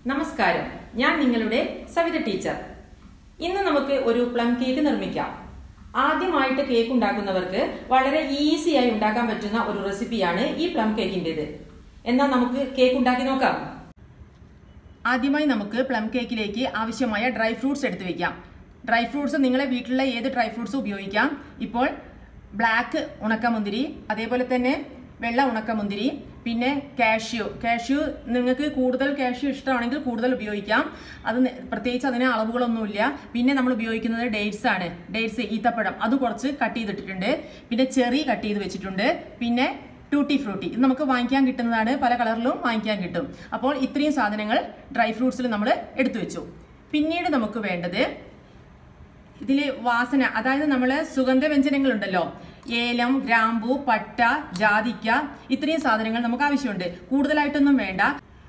നമസ്കാരം ഞാൻ നിങ്ങളുടെ സവിത ടീച്ചർ ഇന്ന് നമുക്ക് ഒരു പ്ലം കേക്ക് നിർമ്മിക്കാം ആദ്യമായിട്ട് കേക്ക് ഉണ്ടാക്കുന്നവർക്ക് വളരെ ഈസിയായി ഉണ്ടാക്കാൻ പറ്റുന്ന ഒരു റെസിപ്പിയാണ് ഈ പ്ലം കേക്കിൻ്റെത് എന്നാൽ നമുക്ക് കേക്ക് ഉണ്ടാക്കി നോക്കാം ആദ്യമായി നമുക്ക് പ്ലം കേക്കിലേക്ക് ആവശ്യമായ ഡ്രൈ ഫ്രൂട്ട്സ് എടുത്തു വെക്കാം ഡ്രൈ ഫ്രൂട്ട്സ് നിങ്ങളെ വീട്ടിലുള്ള ഏത് ഡ്രൈ ഫ്രൂട്ട്സ് ഉപയോഗിക്കാം ഇപ്പോൾ ബ്ലാക്ക് ഉണക്കമുന്തിരി അതേപോലെ തന്നെ വെള്ള ഉണക്കമുന്തിരി പിന്നെ കാഷ്യൂ കാഷ്യൂ നിങ്ങൾക്ക് കൂടുതൽ കാഷ്യൂ ഇഷ്ടമാണെങ്കിൽ കൂടുതൽ ഉപയോഗിക്കാം അത് ന- പ്രത്യേകിച്ച് അതിന് അളവുകളൊന്നുമില്ല പിന്നെ നമ്മൾ ഉപയോഗിക്കുന്നത് ഡേറ്റ്സ് ആണ് ഡേറ്റ്സ് ഈത്തപ്പഴം അത് കുറച്ച് കട്ട് ചെയ്തിട്ടിട്ടുണ്ട് പിന്നെ ചെറി കട്ട് ചെയ്ത് വെച്ചിട്ടുണ്ട് പിന്നെ ടൂട്ടി ഫ്രൂട്ടി ഇത് നമുക്ക് വാങ്ങിക്കാൻ കിട്ടുന്നതാണ് പല കളറിലും വാങ്ങിക്കാൻ കിട്ടും അപ്പോൾ ഇത്രയും സാധനങ്ങൾ ഡ്രൈ ഫ്രൂട്ട്സിൽ നമ്മൾ എടുത്തു വെച്ചു പിന്നീട് നമുക്ക് വേണ്ടത് ഇതിൽ വാസന അതായത് നമ്മൾ സുഗന്ധവ്യഞ്ജനങ്ങൾ ഉണ്ടല്ലോ ഏലം ഗ്രാമ്പു പട്ട ജാതിക്ക ഇത്രയും സാധനങ്ങൾ നമുക്ക് ആവശ്യമുണ്ട് കൂടുതലായിട്ടൊന്നും വേണ്ട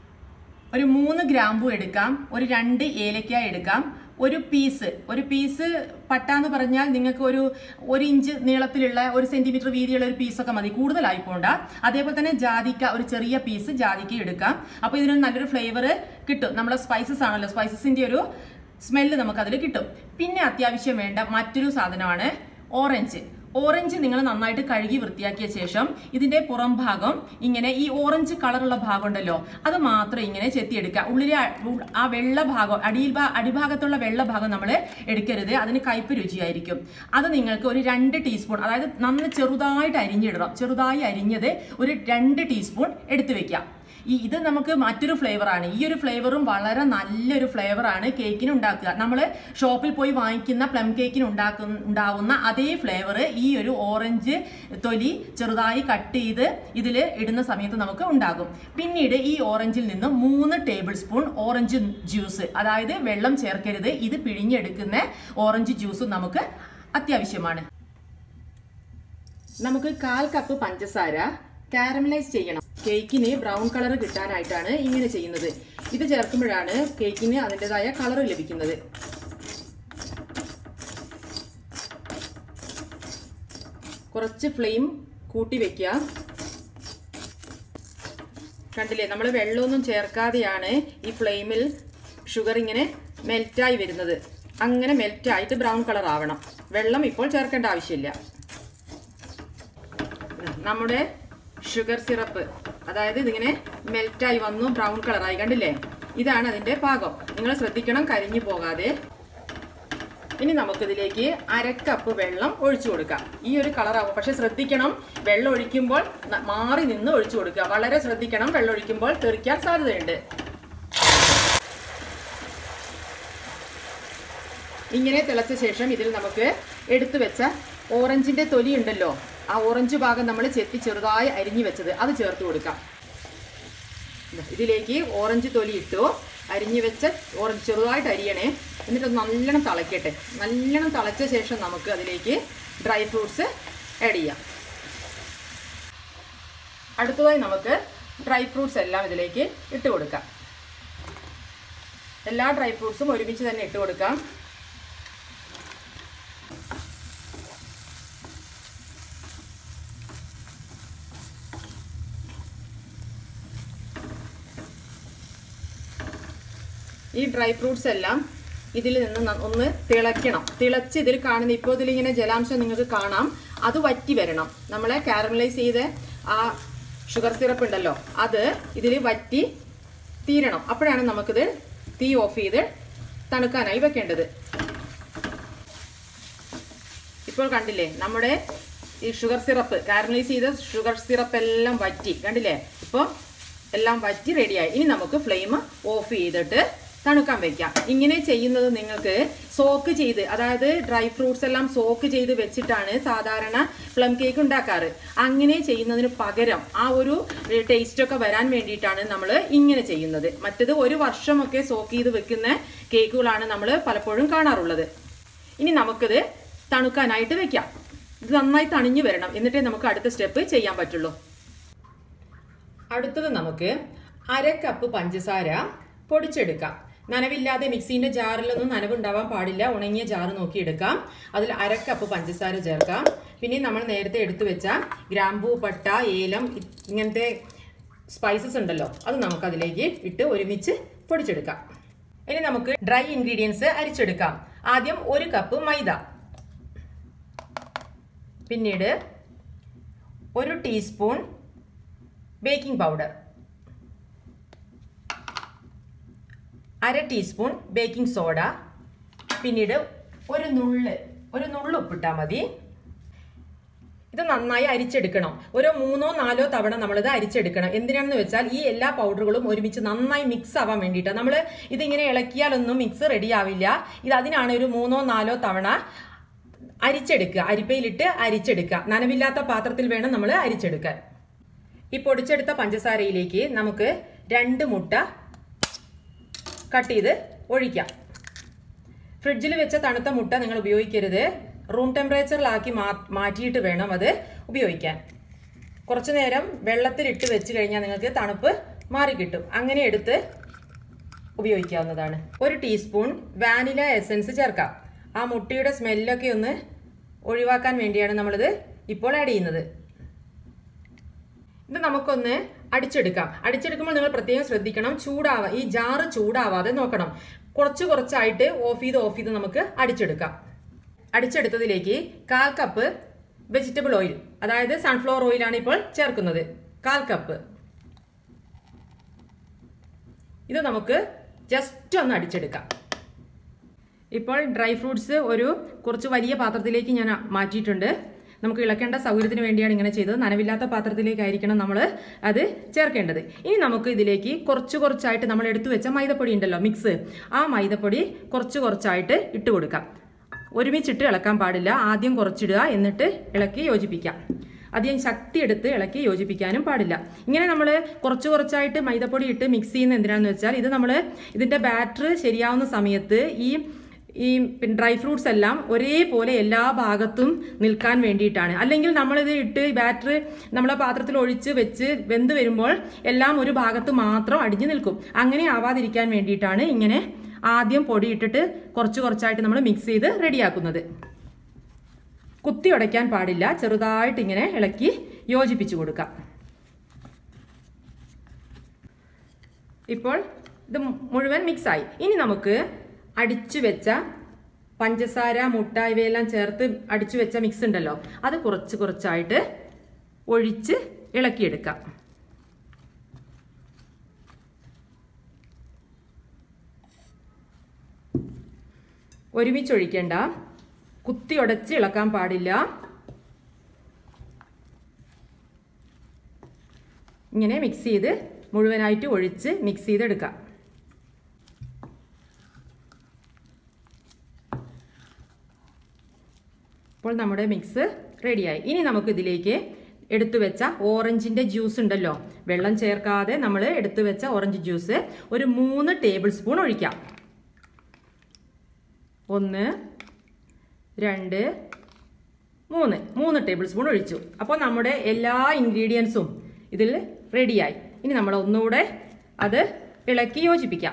ഒരു മൂന്ന് ഗ്രാമ്പു എടുക്കാം ഒരു രണ്ട് ഏലക്ക എടുക്കാം ഒരു പീസ് ഒരു പീസ് പട്ട എന്ന് പറഞ്ഞാൽ നിങ്ങൾക്ക് ഒരു ഒരു ഇഞ്ച് നീളത്തിലുള്ള ഒരു സെന്റിമീറ്റർ വീതിയുള്ള ഒരു പീസൊക്കെ മതി കൂടുതലായി പോണ്ട അതേപോലെ തന്നെ ജാതിക്ക ഒരു ചെറിയ പീസ് ജാതിക്ക എടുക്കാം അപ്പോൾ ഇതിനൊരു നല്ലൊരു ഫ്ലേവർ കിട്ടും നമ്മളെ സ്പൈസസ് ആണല്ലോ സ്പൈസസിന്റെ ഒരു സ്മെല്ല് നമുക്ക് അതിൽ കിട്ടും പിന്നെ അത്യാവശ്യം വേണ്ട മറ്റൊരു സാധനമാണ് ഓറഞ്ച് ഓറഞ്ച് നിങ്ങൾ നന്നായിട്ട് കഴുകി വൃത്തിയാക്കിയ ശേഷം ഇതിന്റെ പുറം ഭാഗം ഇങ്ങനെ ഈ ഓറഞ്ച് കളറുള്ള ഭാഗം ഉണ്ടല്ലോ അത് മാത്രം ഇങ്ങനെ ചെത്തിയെടുക്കുക ഉള്ളിലെ ആ- ഉൾ- ആ വെള്ള ഭാഗം അടിയിൽ ഭാ- അടിഭാഗത്തുള്ള വെള്ള ഭാഗം നമ്മൾ എടുക്കരുത് അതിന് കയ്പ് രുചിയായിരിക്കും അത് നിങ്ങൾക്ക് ഒരു രണ്ട് ടീസ്പൂൺ അതായത് നന്ന് ചെറുതായിട്ട് അരിഞ്ഞിടണം ചെറുതായി അരിഞ്ഞത് ഒരു രണ്ട് ടീസ്പൂൺ എടുത്തു വെക്കാം ഈ ഇത് നമുക്ക് മറ്റൊരു ഫ്ലേവറാണ് ഈ ഒരു ഫ്ലേവറും വളരെ നല്ലൊരു ഫ്ലേവറാണ് കേക്കിന് ഉണ്ടാക്കുക നമ്മൾ ഷോപ്പിൽ പോയി വാങ്ങിക്കുന്ന പ്ലം കേക്കിന് ഉണ്ടാക്കുന്ന ഉണ്ടാവുന്ന അതേ ഫ്ലേവർ ഈ ഒരു ഓറഞ്ച് തൊലി ചെറുതായി കട്ട് ചെയ്ത് ഇതിൽ ഇടുന്ന സമയത്ത് നമുക്ക് ഉണ്ടാകും പിന്നീട് ഈ ഓറഞ്ചിൽ നിന്ന് മൂന്ന് ടേബിൾ സ്പൂൺ ഓറഞ്ച് ജ്യൂസ് അതായത് വെള്ളം ചേർക്കരുത് ഇത് പിഴിഞ്ഞെടുക്കുന്ന ഓറഞ്ച് ജ്യൂസും നമുക്ക് അത്യാവശ്യമാണ് നമുക്ക് കാൽ കപ്പ് പഞ്ചസാര കാരമലൈസ് ചെയ്യണം കേക്കിന് ബ്രൗൺ കളർ കിട്ടാനായിട്ടാണ് ഇങ്ങനെ ചെയ്യുന്നത് ഇത് ചേർക്കുമ്പോഴാണ് കേക്കിന് അതിൻ്റെതായ കളർ ലഭിക്കുന്നത് കുറച്ച് ഫ്ലെയിം കൂട്ടി വെക്കുക കണ്ടില്ലേ നമ്മൾ വെള്ളമൊന്നും ചേർക്കാതെയാണ് ഈ ഫ്ലെയിമിൽ ഷുഗർ ഇങ്ങനെ മെൽറ്റായി വരുന്നത് അങ്ങനെ മെൽറ്റായിട്ട് ബ്രൗൺ കളർ ആവണം വെള്ളം ഇപ്പോൾ ചേർക്കേണ്ട ആവശ്യമില്ല നമ്മുടെ ഷുഗർ സിറപ്പ് അതായത് ഇതിങ്ങനെ മെൽറ്റായി വന്നു ബ്രൗൺ കളറായി കണ്ടില്ലേ ഇതാണ് അതിന്റെ പാകം നിങ്ങൾ ശ്രദ്ധിക്കണം കരിഞ്ഞു പോകാതെ ഇനി നമുക്കിതിലേക്ക് അരക്കപ്പ് വെള്ളം ഒഴിച്ചു കൊടുക്കാം ഈ ഒരു കളറാവും പക്ഷെ ശ്രദ്ധിക്കണം വെള്ളം ഒഴിക്കുമ്പോൾ ന- മാറി നിന്ന് ഒഴിച്ചു കൊടുക്കുക വളരെ ശ്രദ്ധിക്കണം വെള്ളം ഒഴിക്കുമ്പോൾ തെറിക്കാൻ സാധ്യതയുണ്ട് ഇങ്ങനെ തിളച്ച ശേഷം ഇതിൽ നമുക്ക് എടുത്തു വെച്ച ഓറഞ്ചിന്റെ തൊലി ഉണ്ടല്ലോ ആ ഓറഞ്ച് ഭാഗം നമ്മൾ ചെത്തി ചെറുതായി അരിഞ്ഞു വെച്ചത് അത് ചേർത്ത് കൊടുക്കാം ദാ ഇതിലേക്ക് ഓറഞ്ച് തൊലി ഇട്ടു അരിഞ്ഞു വെച്ച ഓറഞ്ച് ചെറുതായിട്ട് അരിയണേ എന്നിട്ട് നല്ലോണം തിളയ്ക്കട്ടെ നല്ലോണം തിളച്ച ശേഷം നമുക്ക് അതിലേക്ക് ഡ്രൈ ഫ്രൂട്ട്സ് ആഡ് ചെയ്യാം അടുത്തതായി നമുക്ക് ഡ്രൈ ഫ്രൂട്ട്സ് എല്ലാം ഇതിലേക്ക് ഇട്ട് കൊടുക്കാം എല്ലാ ഡ്രൈ ഫ്രൂട്ട്സും ഒരുമിച്ച് തന്നെ ഇട്ട് കൊടുക്കാം ഈ ഡ്രൈ ഫ്രൂട്ട്സ് എല്ലാം ഇതിൽ നിന്ന് ന- ഒന്ന് തിളയ്ക്കണം തിളച്ച് ഇതിൽ കാണുന്ന ഇപ്പോൾ ഇതിലിങ്ങനെ ജലാംശം നിങ്ങൾക്ക് കാണാം അത് വറ്റി വരണം നമ്മളെ കാരമലൈസ് ചെയ്ത ആ ഷുഗർ സിറപ്പ് ഉണ്ടല്ലോ അത് ഇതിൽ വറ്റി തീരണം അപ്പോഴാണ് നമുക്കിത് തീ ഓഫ് ചെയ്ത് തണുക്കാനായി വെക്കേണ്ടത് ഇപ്പോൾ കണ്ടില്ലേ നമ്മുടെ ഈ ഷുഗർ സിറപ്പ് കാരമലൈസ് ചെയ്ത ഷുഗർ സിറപ്പ് എല്ലാം വറ്റി കണ്ടില്ലേ ഇപ്പോൾ എല്ലാം വറ്റി റെഡിയായി ഇനി നമുക്ക് ഫ്ലെയിം ഓഫ് ചെയ്തിട്ട് തണുക്കാൻ വെക്കാം ഇങ്ങനെ ചെയ്യുന്നത് നിങ്ങൾക്ക് സോക്ക് ചെയ്ത് അതായത് ഡ്രൈ ഫ്രൂട്ട്സ് എല്ലാം സോക്ക് ചെയ്ത് വെച്ചിട്ടാണ് സാധാരണ പ്ലം കേക്ക് ഉണ്ടാക്കാറ് അങ്ങനെ ചെയ്യുന്നതിന് പകരം ആ ഒരു ടേസ്റ്റ് ഒക്കെ വരാൻ വേണ്ടിയിട്ടാണ് നമ്മൾ ഇങ്ങനെ ചെയ്യുന്നത് മറ്റത് ഒരു വർഷമൊക്കെ സോക്ക് ചെയ്ത് വെക്കുന്ന കേക്കുകളാണ് നമ്മൾ പലപ്പോഴും കാണാറുള്ളത് ഇനി നമുക്കിത് തണുക്കാനായിട്ട് വെക്കാം ഇത് നന്നായി തണിഞ്ഞു വരണം എന്നിട്ടേ നമുക്ക് അടുത്ത സ്റ്റെപ്പ് ചെയ്യാൻ പറ്റുള്ളൂ അടുത്തത് നമുക്ക് അര കപ്പ് പഞ്ചസാര പൊടിച്ചെടുക്കാം നനവില്ലാതെ മിക്സീന്റെ ജാറിലൊന്നും നനവുണ്ടാവാൻ പാടില്ല ഉണങ്ങിയ ജാറ് നോക്കി എടുക്കാം അതിൽ അര കപ്പ് പഞ്ചസാര ചേർക്കാം പിന്നെ നമ്മൾ നേരത്തെ എടുത്തു വെച്ച ഗ്രാമ്പൂ പട്ട ഏലം ഇ- ഇങ്ങനത്തെ സ്പൈസസ് ഉണ്ടല്ലോ അത് നമുക്കതിലേക്ക് ഇട്ട് ഒരുമിച്ച് പൊടിച്ചെടുക്കാം ഇനി നമുക്ക് ഡ്രൈ ഇൻഗ്രീഡിയൻസ് അരിച്ചെടുക്കാം ആദ്യം ഒരു കപ്പ് മൈദ പിന്നീട് ഒരു ടീസ്പൂൺ ബേക്കിംഗ് പൗഡർ അര ടീസ്പൂൺ ബേക്കിംഗ് സോഡ പിന്നീട് ഒരു നുള്ള് ഒരു നുള്ള് ഉപ്പിട്ടാൽ മതി ഇത് നന്നായി അരിച്ചെടുക്കണം ഒരു മൂന്നോ നാലോ തവണ നമ്മളിത് അരിച്ചെടുക്കണം എന്തിനാണെന്ന് വെച്ചാൽ ഈ എല്ലാ പൗഡറുകളും ഒരുമിച്ച് നന്നായി മിക്സ് ആവാൻ വേണ്ടിയിട്ടാണ് നമ്മൾ ഇതിങ്ങനെ ഇളക്കിയാലൊന്നും മിക്സ് റെഡി ആവില്ല ഇത് അതിനാണ് ഒരു മൂന്നോ നാലോ തവണ അരിച്ചെടുക്കുക അരിപ്പയിലിട്ട് അരിച്ചെടുക്കുക നനവില്ലാത്ത പാത്രത്തിൽ വേണം നമ്മൾ അരിച്ചെടുക്കാൻ ഈ പൊടിച്ചെടുത്ത പഞ്ചസാരയിലേക്ക് നമുക്ക് രണ്ട് മുട്ട കട്ട് ചെയ്ത് ഒഴിക്കാം ഫ്രിഡ്ജിൽ വെച്ച തണുത്ത മുട്ട നിങ്ങൾ ഉപയോഗിക്കരുത് റൂം ടെമ്പറേച്ചറിലാക്കി മാ മാറ്റിയിട്ട് വേണം അത് ഉപയോഗിക്കാൻ കുറച്ചു നേരം വെള്ളത്തിലിട്ട് വെച്ച് കഴിഞ്ഞാൽ നിങ്ങൾക്ക് തണുപ്പ് മാറി കിട്ടും അങ്ങനെ എടുത്ത് ഉപയോഗിക്കാവുന്നതാണ് ഒരു ടീസ്പൂൺ വാനില എസൻസ് ചേർക്കാം ആ മുട്ടയുടെ സ്മെല്ലൊക്കെ ഒന്ന് ഒഴിവാക്കാൻ വേണ്ടിയാണ് നമ്മളിത് ഇപ്പോൾ ആഡ് ചെയ്യുന്നത് ഇത് നമുക്കൊന്ന് അടിച്ചെടുക്കാം അടിച്ചെടുക്കുമ്പോൾ നിങ്ങൾ പ്രത്യേകം ശ്രദ്ധിക്കണം ചൂടാവാ ഈ ജാറ് ചൂടാവാതെ നോക്കണം കുറച്ച് കുറച്ചായിട്ട് ഓഫ് ചെയ്ത് ഓഫ് ചെയ്ത് നമുക്ക് അടിച്ചെടുക്കാം അടിച്ചെടുത്തതിലേക്ക് കാൽ കപ്പ് വെജിറ്റബിൾ ഓയിൽ അതായത് സൺഫ്ലവർ ഓയിലാണ് ഇപ്പോൾ ചേർക്കുന്നത് കാൽ കപ്പ് ഇത് നമുക്ക് ജസ്റ്റ് ഒന്ന് അടിച്ചെടുക്കാം ഇപ്പോൾ ഡ്രൈ ഫ്രൂട്ട്സ് ഒരു കുറച്ച് വലിയ പാത്രത്തിലേക്ക് ഞാൻ മാറ്റിയിട്ടുണ്ട് നമുക്ക് ഇളക്കേണ്ട സൗകര്യത്തിന് വേണ്ടിയാണ് ഇങ്ങനെ ചെയ്തത് നനവില്ലാത്ത പാത്രത്തിലേക്കായിരിക്കണം നമ്മൾ അത് ചേർക്കേണ്ടത് ഇനി നമുക്ക് ഇതിലേക്ക് കുറച്ച് കുറച്ചായിട്ട് നമ്മൾ എടുത്തു വെച്ച മൈദപ്പൊടി ഉണ്ടല്ലോ മിക്സ് ആ മൈദപ്പൊടി കുറച്ച് കുറച്ചായിട്ട് ഇട്ട് കൊടുക്കാം ഒരുമിച്ചിട്ട് ഇളക്കാൻ പാടില്ല ആദ്യം കുറച്ചിടുക എന്നിട്ട് ഇളക്കി യോജിപ്പിക്കാം അധികം ശക്തി എടുത്ത് ഇളക്കി യോജിപ്പിക്കാനും പാടില്ല ഇങ്ങനെ നമ്മൾ കുറച്ച് കുറച്ചായിട്ട് മൈദപ്പൊടി ഇട്ട് മിക്സ് ചെയ്യുന്ന എന്തിനാണെന്ന് വെച്ചാൽ ഇത് നമ്മൾ ഇതിൻ്റെ ബാറ്റർ ശരിയാവുന്ന സമയത്ത് ഈ ഈ ഡ്രൈ ഫ്രൂട്ട്സ് എല്ലാം ഒരേപോലെ എല്ലാ ഭാഗത്തും നിൽക്കാൻ വേണ്ടിയിട്ടാണ് അല്ലെങ്കിൽ നമ്മളിത് ഇട്ട് ബാറ്റർ നമ്മളെ പാത്രത്തിൽ ഒഴിച്ച് വെച്ച് വെന്ത് വരുമ്പോൾ എല്ലാം ഒരു ഭാഗത്ത് മാത്രം അടിഞ്ഞു നിൽക്കും അങ്ങനെ ആവാതിരിക്കാൻ വേണ്ടിയിട്ടാണ് ഇങ്ങനെ ആദ്യം പൊടി ഇട്ടിട്ട് കുറച്ച് കുറച്ചായിട്ട് നമ്മൾ മിക്സ് ചെയ്ത് റെഡിയാക്കുന്നത് കുത്തി ഉടയ്ക്കാൻ പാടില്ല ചെറുതായിട്ട് ഇങ്ങനെ ഇളക്കി യോജിപ്പിച്ചു കൊടുക്കാം ഇപ്പോൾ ഇത് മുഴുവൻ മിക്സായി ഇനി നമുക്ക് അടിച്ചു വെച്ച പഞ്ചസാര മുട്ട ഇവയെല്ലാം ചേർത്ത് അടിച്ചു വെച്ച മിക്സ് ഉണ്ടല്ലോ അത് കുറച്ച് കുറച്ചായിട്ട് ഒഴിച്ച് ഇളക്കിയെടുക്കാം ഒരുമിച്ച് ഒഴിക്കേണ്ട കുത്തി ഉടച്ച് ഇളക്കാൻ പാടില്ല ഇങ്ങനെ മിക്സ് ചെയ്ത് മുഴുവനായിട്ട് ഒഴിച്ച് മിക്സ് ചെയ്തെടുക്കാം ഇപ്പോൾ നമ്മുടെ മിക്സ് റെഡിയായി ഇനി നമുക്ക് ഇതിലേക്ക് എടുത്തു വെച്ച ഓറഞ്ചിൻ്റെ ജ്യൂസ് ഉണ്ടല്ലോ വെള്ളം ചേർക്കാതെ നമ്മൾ എടുത്തു വെച്ച ഓറഞ്ച് ജ്യൂസ് ഒരു മൂന്ന് ടേബിൾ സ്പൂൺ ഒഴിക്കാം ഒന്ന് രണ്ട് മൂന്ന് മൂന്ന് ടേബിൾ സ്പൂൺ ഒഴിച്ചു അപ്പോൾ നമ്മുടെ എല്ലാ ഇൻഗ്രീഡിയൻസും ഇതിൽ റെഡിയായി ഇനി നമ്മൾ ഒന്നുകൂടെ അത് ഇളക്കി യോജിപ്പിക്കാം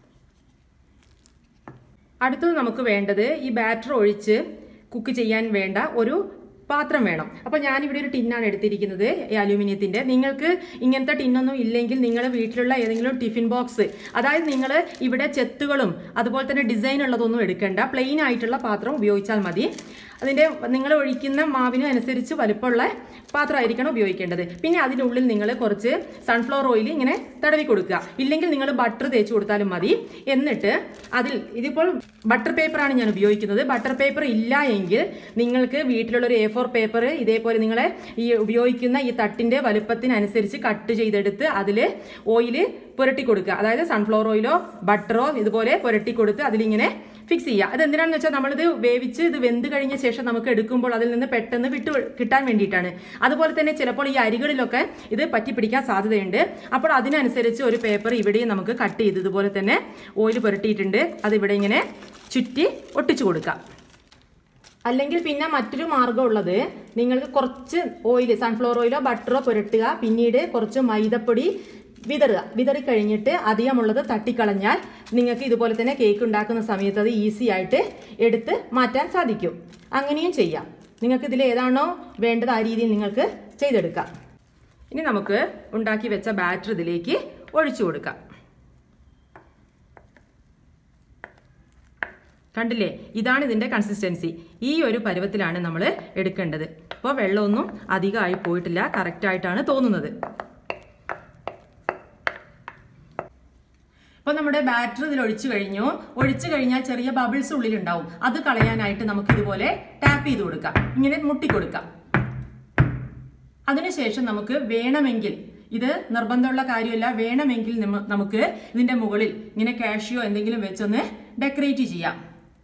അടുത്തത് നമുക്ക് വേണ്ടത് ഈ ബാറ്റർ ഒഴിച്ച് കുക്ക് ചെയ്യാൻ വേണ്ട ഒരു പാത്രം വേണം അപ്പോൾ ഞാനിവിടെ ഒരു ടിന്നാണ് എടുത്തിരിക്കുന്നത് ഈ അലൂമിനിയത്തിൻ്റെ നിങ്ങൾക്ക് ഇങ്ങനത്തെ ടിന്നൊന്നും ഇല്ലെങ്കിൽ നിങ്ങൾ വീട്ടിലുള്ള ഏതെങ്കിലും ടിഫിൻ ബോക്സ് അതായത് നിങ്ങൾ ഇവിടെ ചെത്തുകളും അതുപോലെ തന്നെ ഡിസൈൻ ഉള്ളതൊന്നും എടുക്കേണ്ട പ്ലെയിൻ ആയിട്ടുള്ള പാത്രം ഉപയോഗിച്ചാൽ മതി അതിൻ്റെ നിങ്ങൾ ഒഴിക്കുന്ന മാവിന് അനുസരിച്ച് വലുപ്പമുള്ള പാത്രമായിരിക്കണം ഉപയോഗിക്കേണ്ടത് പിന്നെ അതിനുള്ളിൽ നിങ്ങൾ കുറച്ച് സൺഫ്ലവർ ഓയിൽ ഇങ്ങനെ തടവി കൊടുക്കുക ഇല്ലെങ്കിൽ നിങ്ങൾ ബട്ടർ തേച്ച് കൊടുത്താലും മതി എന്നിട്ട് അതിൽ ഇതിപ്പോൾ ബട്ടർ പേപ്പറാണ് ഞാൻ ഉപയോഗിക്കുന്നത് ബട്ടർ പേപ്പർ ഇല്ല എങ്കിൽ നിങ്ങൾക്ക് വീട്ടിലുള്ള ഒരു എ ഫോർ പേപ്പർ ഇതേപോലെ നിങ്ങളെ ഈ ഉപയോഗിക്കുന്ന ഈ തട്ടിൻ്റെ വലുപ്പത്തിനനുസരിച്ച് കട്ട് ചെയ്തെടുത്ത് അതിൽ ഓയിൽ പുരട്ടി കൊടുക്കുക അതായത് സൺഫ്ലവർ ഓയിലോ ബട്ടറോ ഇതുപോലെ പുരട്ടി കൊടുത്ത് അതിലിങ്ങനെ ഫിക്സ് ചെയ്യുക അത് എന്തിനാണെന്ന് വെച്ചാൽ നമ്മളിത് വേവിച്ച് ഇത് വെന്ത് കഴിഞ്ഞ ശേഷം നമുക്ക് എടുക്കുമ്പോൾ അതിൽ നിന്ന് പെട്ടെന്ന് വിട്ടു കിട്ടാൻ വേണ്ടിയിട്ടാണ് അതുപോലെ തന്നെ ചിലപ്പോൾ ഈ അരികളിലൊക്കെ ഇത് പറ്റിപ്പിടിക്കാൻ സാധ്യതയുണ്ട് അപ്പോൾ അതിനനുസരിച്ച് ഒരു പേപ്പർ ഇവിടെയും നമുക്ക് കട്ട് ചെയ്ത് ഇതുപോലെ തന്നെ ഓയിൽ പുരട്ടിയിട്ടുണ്ട് അത് ഇവിടെ ഇങ്ങനെ ചുറ്റി ഒട്ടിച്ചു കൊടുക്കാം അല്ലെങ്കിൽ പിന്നെ മറ്റൊരു മാർഗ്ഗം ഉള്ളത് നിങ്ങൾക്ക് കുറച്ച് ഓയിൽ സൺഫ്ലവർ ഓയിലോ ബട്ടറോ പുരട്ടുക പിന്നീട് കുറച്ച് മൈദപ്പൊടി വിതറുക വിതറി കഴിഞ്ഞിട്ട് അധികമുള്ളത് തട്ടിക്കളഞ്ഞാൽ നിങ്ങൾക്ക് ഇതുപോലെ തന്നെ കേക്ക് ഉണ്ടാക്കുന്ന സമയത്ത് അത് ഈസി ആയിട്ട് എടുത്ത് മാറ്റാൻ സാധിക്കും അങ്ങനെയും ചെയ്യാം നിങ്ങൾക്ക് ഇതിൽ ഏതാണോ വേണ്ടത് ആ രീതിയിൽ നിങ്ങൾക്ക് ചെയ്തെടുക്കാം ഇനി നമുക്ക് ഉണ്ടാക്കി വെച്ച ബാറ്റർ ഇതിലേക്ക് ഒഴിച്ചു കൊടുക്കാം കണ്ടില്ലേ ഇതാണ് ഇതിന്റെ കൺസിസ്റ്റൻസി ഈ ഒരു പരുവത്തിലാണ് നമ്മൾ എടുക്കേണ്ടത് അപ്പോൾ വെള്ളമൊന്നും അധികമായി പോയിട്ടില്ല കറക്റ്റ് ആയിട്ടാണ് തോന്നുന്നത് അപ്പോൾ നമ്മുടെ ബാറ്റർ ഇതിൽ ഒഴിച്ചു കഴിഞ്ഞു ഒഴിച്ചു കഴിഞ്ഞാൽ ചെറിയ ബബിൾസ് ഉള്ളിലുണ്ടാവും അത് കളയാനായിട്ട് നമുക്ക് ഇതുപോലെ ടാപ്പ് ചെയ്ത് കൊടുക്കാം ഇങ്ങനെ മുട്ടി കൊടുക്കാം അതിനുശേഷം നമുക്ക് വേണമെങ്കിൽ ഇത് നിർബന്ധമുള്ള കാര്യമല്ല വേണമെങ്കിൽ നമ്മ- നമുക്ക് ഇതിന്റെ മുകളിൽ ഇങ്ങനെ കാഷ്യോ എന്തെങ്കിലും വെച്ചൊന്ന് ഡെക്കറേറ്റ് ചെയ്യാം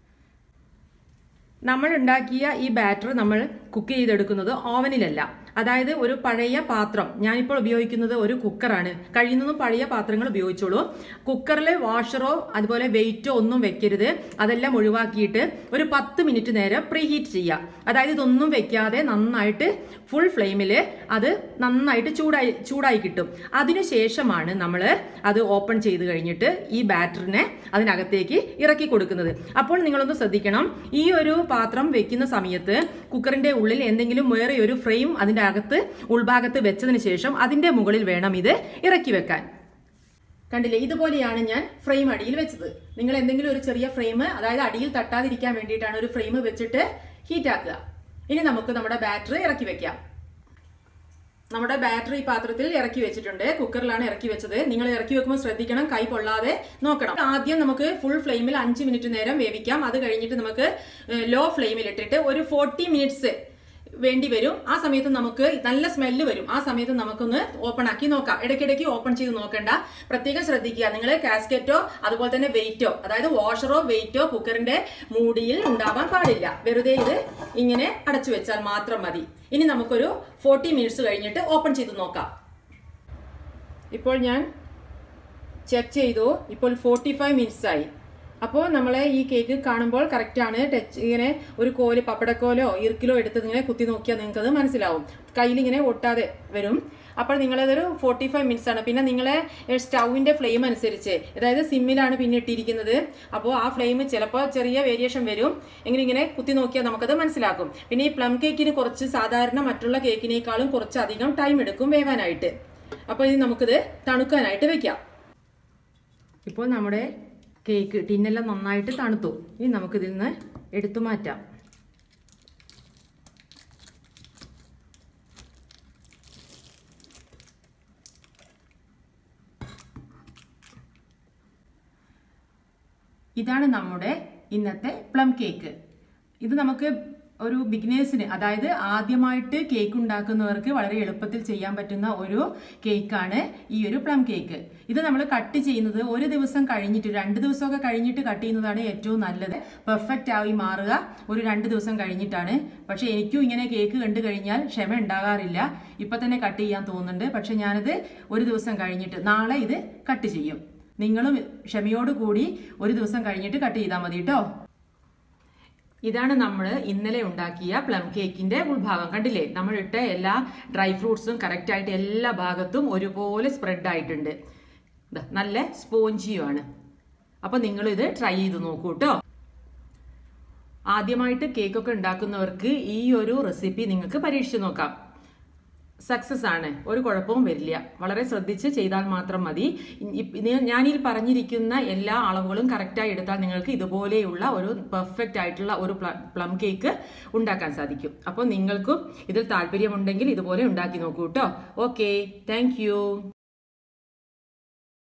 നമ്മൾ ഉണ്ടാക്കിയ ഈ ബാറ്റർ നമ്മൾ കുക്ക് ചെയ്തെടുക്കുന്നത് ഓവനിലല്ല അതായത് ഒരു പഴയ പാത്രം ഞാനിപ്പോൾ ഉപയോഗിക്കുന്നത് ഒരു കുക്കറാണ് കഴിയുന്നതും പഴയ പാത്രങ്ങൾ ഉപയോഗിച്ചോളൂ കുക്കറിൽ വാഷറോ അതുപോലെ വെയിറ്റോ ഒന്നും വെക്കരുത് അതെല്ലാം ഒഴിവാക്കിയിട്ട് ഒരു പത്ത് മിനിറ്റ് നേരം പ്രീ ഹീറ്റ് ചെയ്യുക അതായത് ഇതൊന്നും വെക്കാതെ നന്നായിട്ട് ഫുൾ ഫ്ലെയിമിൽ അത് നന്നായിട്ട് ചൂടായി ചൂടായി കിട്ടും അതിനുശേഷമാണ് നമ്മൾ അത് ഓപ്പൺ ചെയ്ത് കഴിഞ്ഞിട്ട് ഈ ബാറ്ററിനെ അതിനകത്തേക്ക് ഇറക്കി കൊടുക്കുന്നത് അപ്പോൾ നിങ്ങളൊന്ന് ശ്രദ്ധിക്കണം ഈ ഒരു പാത്രം വെക്കുന്ന സമയത്ത് കുക്കറിന്റെ ഉള്ളിൽ എന്തെങ്കിലും വേറെ ഒരു ഫ്രെയിം അതിന്റെ അകത്ത് ഉൾഭാഗത്ത് വെച്ചതിന് ശേഷം അതിന്റെ മുകളിൽ വേണം ഇത് ഇറക്കി വെക്കാൻ കണ്ടില്ലേ ഇതുപോലെയാണ് ഞാൻ ഫ്രെയിം അടിയിൽ വെച്ചത് നിങ്ങൾ എന്തെങ്കിലും ഒരു ചെറിയ ഫ്രെയിം അതായത് അടിയിൽ തട്ടാതിരിക്കാൻ വേണ്ടിയിട്ടാണ് ഒരു ഫ്രെയിം വെച്ചിട്ട് ഹീറ്റ് ആക്കുക ഇനി നമുക്ക് നമ്മുടെ ബാറ്ററി ഇറക്കി വെക്കാം നമ്മുടെ ബാറ്ററി ഈ പാത്രത്തിൽ ഇറക്കി വെച്ചിട്ടുണ്ട് കുക്കറിലാണ് ഇറക്കി വെച്ചത് നിങ്ങൾ ഇറക്കി വെക്കുമ്പോൾ ശ്രദ്ധിക്കണം കൈ പൊള്ളാതെ നോക്കണം ആദ്യം നമുക്ക് ഫുൾ ഫ്ലെയിമിൽ അഞ്ച് മിനിറ്റ് നേരം വേവിക്കാം അത് കഴിഞ്ഞിട്ട് നമുക്ക് ലോ ഫ്ലെയിമിൽ ഇട്ടിട്ട് ഒരു ഫോർട്ടി മിനിറ്റ്സ് വേണ്ടി വരും ആ സമയത്ത് നമുക്ക് നല്ല സ്മെല്ല് വരും ആ സമയത്ത് നമുക്കൊന്ന് ഓപ്പൺ ആക്കി നോക്കാം ഇടയ്ക്കിടയ്ക്ക് ഓപ്പൺ ചെയ്ത് നോക്കണ്ട പ്രത്യേകം ശ്രദ്ധിക്കുക നിങ്ങൾ കാസ്കറ്റോ അതുപോലെ തന്നെ വെയിറ്റോ അതായത് വാഷറോ വെയിറ്റോ കുക്കറിന്റെ മൂടിയിൽ ഉണ്ടാവാൻ പാടില്ല വെറുതെ ഇത് ഇങ്ങനെ അടച്ചു വെച്ചാൽ മാത്രം മതി ഇനി നമുക്കൊരു ഫോർട്ടി മിനിറ്റ്സ് കഴിഞ്ഞിട്ട് ഓപ്പൺ ചെയ്ത് നോക്കാം ഇപ്പോൾ ഞാൻ ചെക്ക് ചെയ്തു ഇപ്പോൾ ഫോർട്ടി ഫൈവ് മിനിറ്റ്സ് ആയി അപ്പോൾ നമ്മളെ ഈ കേക്ക് കാണുമ്പോൾ കറക്റ്റാണ് ടച്ച് ഇങ്ങനെ ഒരു കോല് പപ്പടക്കോലോ ഇറുക്കിലോ എടുത്ത് ഇങ്ങനെ കുത്തി നോക്കിയാൽ നിങ്ങൾക്ക് അത് മനസ്സിലാവും കയ്യിൽ ഇങ്ങനെ ഒട്ടാതെ വരും അപ്പോൾ നിങ്ങളതൊരു ഫോർട്ടി ഫൈവ് മിനിറ്റ്സ് ആണ് പിന്നെ നിങ്ങളെ സ്റ്റൗവിന്റെ ഫ്ലെയിം അനുസരിച്ച് അതായത് സിമ്മിലാണ് പിന്നെ ഇട്ടിരിക്കുന്നത് അപ്പോൾ ആ ഫ്ലെയിം ചിലപ്പോൾ ചെറിയ വേരിയേഷൻ വരും എങ്ങനെ ഇങ്ങനെ കുത്തി നോക്കിയാൽ നമുക്കത് മനസ്സിലാക്കും പിന്നെ ഈ പ്ലം കേക്കിന് കുറച്ച് സാധാരണ മറ്റുള്ള കേക്കിനേക്കാളും കുറച്ചധികം ടൈം എടുക്കും വേവാനായിട്ട് അപ്പോൾ ഇനി നമുക്കിത് തണുക്കാനായിട്ട് വെക്കാം ഇപ്പോൾ നമ്മുടെ കേക്ക് ടിന്നെല്ലാം നന്നായിട്ട് തണുത്തു ഇനി നമുക്കിതിൽ നിന്ന് എടുത്തു മാറ്റാം ഇതാണ് നമ്മുടെ ഇന്നത്തെ പ്ലം കേക്ക് ഇത് നമുക്ക് ഒരു ബിഗിനേഴ്സിന് അതായത് ആദ്യമായിട്ട് കേക്ക് ഉണ്ടാക്കുന്നവർക്ക് വളരെ എളുപ്പത്തിൽ ചെയ്യാൻ പറ്റുന്ന ഒരു കേക്കാണ് ഈ ഒരു പ്ലം കേക്ക് ഇത് നമ്മൾ കട്ട് ചെയ്യുന്നത് ഒരു ദിവസം കഴിഞ്ഞിട്ട് രണ്ട് ദിവസമൊക്കെ കഴിഞ്ഞിട്ട് കട്ട് ചെയ്യുന്നതാണ് ഏറ്റവും നല്ലത് പെർഫെക്റ്റ് ആയി മാറുക ഒരു രണ്ട് ദിവസം കഴിഞ്ഞിട്ടാണ് പക്ഷെ എനിക്കും ഇങ്ങനെ കേക്ക് കണ്ടു കഴിഞ്ഞാൽ ക്ഷമ ഉണ്ടാകാറില്ല ഇപ്പൊ തന്നെ കട്ട് ചെയ്യാൻ തോന്നുന്നുണ്ട് പക്ഷെ ഞാനത് ഒരു ദിവസം കഴിഞ്ഞിട്ട് നാളെ ഇത് കട്ട് ചെയ്യും നിങ്ങളും ക്ഷമയോടുകൂടി ഒരു ദിവസം കഴിഞ്ഞിട്ട് കട്ട് ചെയ്താൽ മതി കേട്ടോ ഇതാണ് നമ്മൾ ഇന്നലെ ഉണ്ടാക്കിയ പ്ലം കേക്കിന്റെ ഉൾഭാഗം കണ്ടില്ലേ നമ്മൾ ഇട്ട എല്ലാ ഡ്രൈ ഫ്രൂട്ട്സും കറക്റ്റ് ആയിട്ട് എല്ലാ ഭാഗത്തും ഒരുപോലെ സ്പ്രെഡ് ആയിട്ടുണ്ട് ദാ, നല്ല സ്പോഞ്ചിയുമാണ് അപ്പൊ നിങ്ങൾ ഇത് ട്രൈ ചെയ്ത് നോക്കൂ കേട്ടോ ആദ്യമായിട്ട് കേക്കൊക്കെ ഉണ്ടാക്കുന്നവർക്ക് ഈ ഒരു റെസിപ്പി നിങ്ങൾക്ക് പരീക്ഷിച്ച് നോക്കാം സക്സസ് ആണ് ഒരു കുഴപ്പവും വരില്ല വളരെ ശ്രദ്ധിച്ച് ചെയ്താൽ മാത്രം മതി ഇ- ഇത് ഞാനീ പറഞ്ഞിരിക്കുന്ന എല്ലാ അളവുകളും കറക്റ്റായി എടുത്താൽ നിങ്ങൾക്ക് ഇതുപോലെയുള്ള ഒരു പെർഫെക്റ്റ് ആയിട്ടുള്ള ഒരു പ്ലം കേക്ക് ഉണ്ടാക്കാൻ സാധിക്കും അപ്പോൾ നിങ്ങൾക്കും ഇതിൽ താല്പര്യമുണ്ടെങ്കിൽ ഇതുപോലെ ഉണ്ടാക്കി നോക്കൂ കേട്ടോ ഓക്കെ താങ്ക്